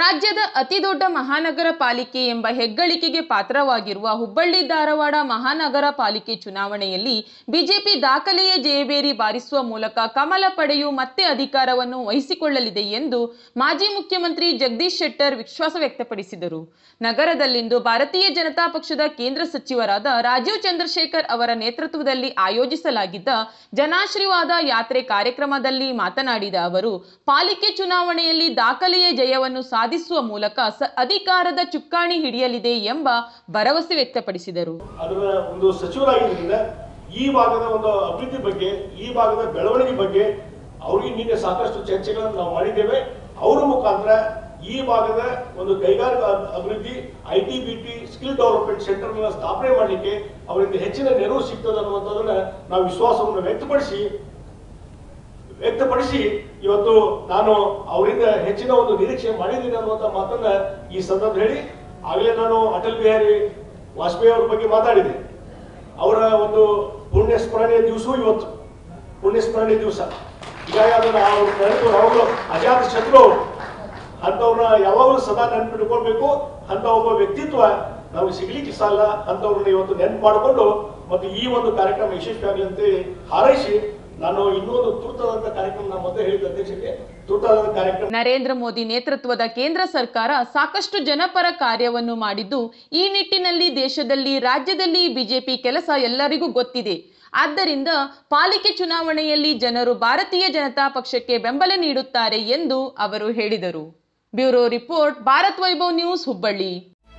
ರಾಜ್ಯದ ಅತಿದೊಡ್ಡ ಮಹಾನಗರ ಪಾಲಿಕೆ ಎಂಬ ಹೆಗ್ಗಳಿಕೆಗೆ ಪಾತ್ರವಾಗಿರುವ ಹುಬ್ಬಳ್ಳಿ ಧಾರವಾಡ ಮಹಾನಗರ ಪಾಲಿಕೆ ಚುನಾವಣೆಯಲ್ಲಿ ಬಿಜೆಪಿ ದಾಖಲೆಯ ಜಯಬೇರಿ ಬಾರಿಸುವ ಮೂಲಕ ಕಮಲ ಪಡೆಯು ಮತ್ತೆ ಅಧಿಕಾರವನ್ನು ವಹಿಸಿಕೊಳ್ಳಲಿದೆ ಎಂದು ಮಾಜಿ ಮುಖ್ಯಮಂತ್ರಿ ಜಗದೀಶ್ ಶೆಟ್ಟರ್ ವಿಶ್ವಾಸ ವ್ಯಕ್ತಪಡಿಸಿದರು ನಗರದಲ್ಲಿಂದು ಭಾರತೀಯ ಜನತಾ ಪಕ್ಷದ ಕೇಂದ್ರ ಸಚಿವರಾದ ರಾಜೀವ್ ಚಂದ್ರಶೇಖರ್ ಅವರ ನೇತೃತ್ವದಲ್ಲಿ ಆಯೋಜಿಸಲಾಗಿದ್ದ ಜನಾಶೀರ್ವಾದ ಯಾತ್ರೆ ಕಾರ್ಯಕ್ರಮದಲ್ಲಿ ಮಾತನಾಡಿದ ಅವರು ಪಾಲಿಕೆ ಚುನಾವಣೆಯಲ್ಲಿ ದಾಖಲೆಯ ಜಯವನ್ನು ಸಾಧಿಸುವ ಮೂಲಕ ಸ ಅಧಿಕಾರದ ಚುಕ್ಕಾಣಿ ಹಿಡಿಯಲಿದೆ ಎಂಬ ಭರವಸೆ ವ್ಯಕ್ತಪಡಿಸಿದರು ಅದರ ಒಂದು ಸಚಿವರಾಗಿದ್ದರಿಂದ ಈ ಭಾಗದ ಒಂದು ಅಭಿವೃದ್ಧಿ ಬಗ್ಗೆ ಈ ಭಾಗದ ಬೆಳವಣಿಗೆ ಬಗ್ಗೆ ಅವ್ರಿಗೆ ನಿನ್ನೆ ಸಾಕಷ್ಟು ಚರ್ಚೆಗಳನ್ನು ನಾವು ಮಾಡಿದ್ದೇವೆ ಅವರ ಮುಖಾಂತರ ಈ ಭಾಗದ ಒಂದು ಕೈಗಾರಿಕಾ ಅಬ್- ಅಭಿವೃದ್ಧಿ I T B T skill development centre ಸ್ಥಾಪನೆ ಮಾಡಲಿಕ್ಕೆ ಅವರಿಂದ ಹೆಚ್ಚಿನ ನೆರವು ಸಿಗ್ತದೆ ಅನ್ನುವಂಥದ್ದನ್ನ ನಾವು ವಿಶ್ವಾಸವನ್ನು ವ್ಯಕ್ತಪಡಿಸಿ ವ್ಯಕ್ತಪಡಿಸಿ ಇವತ್ತು ನಾನು ಅವರಿಂದ ಹೆಚ್ಚಿನ ಒಂದು ನಿರೀಕ್ಷೆ ಮಾಡಿದ್ದೀನಿ ಅನ್ನುವಂಥ ಮಾತನ್ನ ಈ ಸಂದರ್ಭ ಹೇಳಿ ಆಗಲೇ ನಾನು ಅಟಲ್ ಬಿಹಾರಿ ವಾಜಪೇಯಿ ಅವರ ಬಗ್ಗೆ ಮಾತಾಡಿದೆ ಅವರ ಒಂದು ಪುಣ್ಯ ಸ್ಮರಣೆಯ ದಿವಸವೂ ಇವತ್ತು ಪುಣ್ಯ ಸ್ಮರಣೆ ದಿವಸ ಹೀಗಾಗಿ ಅದನ್ನ ಅವ್ರು ನೆನಪು ಯಾವಾಗಲೂ ಅಜಾತ ಶತ್ರು ಅವರು ಅಂಥವ್ರನ್ನ ಯಾವಾಗಲೂ ಸದಾ ನೆನಪಿಟ್ಕೊಳ್ಬೇಕು ಅಂತ ಒಬ್ಬ ವ್ಯಕ್ತಿತ್ವ ನಮಗೆ ಸಿಗ್ಲಿಕ್ಕೆ ಸಾಲ ಅಂಥವ್ರನ್ನ ಇವತ್ತು ನೆನಪು ಮಾಡಿಕೊಂಡು ಮತ್ತು ಈ ಒಂದು ಕಾರ್ಯಕ್ರಮ ಯಶಸ್ವಿಯಾಗಲಿ ಅಂತ ಹಾರೈಸಿ ನಾನು ಇನ್ನೊಂದು ತುರ್ತಾದಂಥ ಕಾರ್ಯಕ್ರಮ ನಮ್ಮ ಮೊದಲೇ ಹೇಳಿದ ಅಧ್ಯಕ್ಷಕ್ಕೆ ತುರ್ತಾದಂಥ ಕಾರ್ಯಕ್ರಮ ನರೇಂದ್ರ ಮೋದಿ ನೇತೃತ್ವದ ಕೇಂದ್ರ ಸರ್ಕಾರ ಸಾಕಷ್ಟು ಜನಪರ ಕಾರ್ಯವನ್ನು ಮಾಡಿದ್ದು ಈ ನಿಟ್ಟಿನಲ್ಲಿ ದೇಶದಲ್ಲಿ ರಾಜ್ಯದಲ್ಲಿ ಬಿಜೆಪಿ ಕೆಲಸ ಎಲ್ಲರಿಗೂ ಗೊತ್ತಿದೆ ಆದ್ದರಿಂದ ಪಾಲಿಕೆ ಚುನಾವಣೆಯಲ್ಲಿ ಜನರು ಭಾರತೀಯ ಜನತಾ ಪಕ್ಷಕ್ಕೆ ಬೆಂಬಲ ನೀಡುತ್ತಾರೆ ಎಂದು ಅವರು ಹೇಳಿದರು bureau report Bharat Vaibhav news Hubballi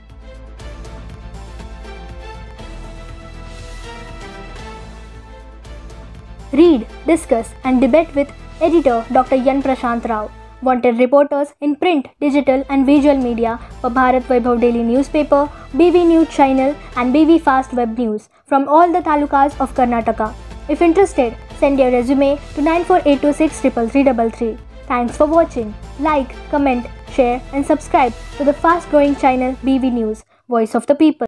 Read, discuss, and debate with editor Dr. Yan Prashant Rao. Wanted reporters in print, digital, and visual media for Bharat Vaibhav Daily Newspaper, BV News Channel, and BV Fast Web News from all the talukas of Karnataka. If interested, send your resume to 94826 Thanks for watching. Like, comment, share, and subscribe to the fast growing channel BV News, Voice of the People.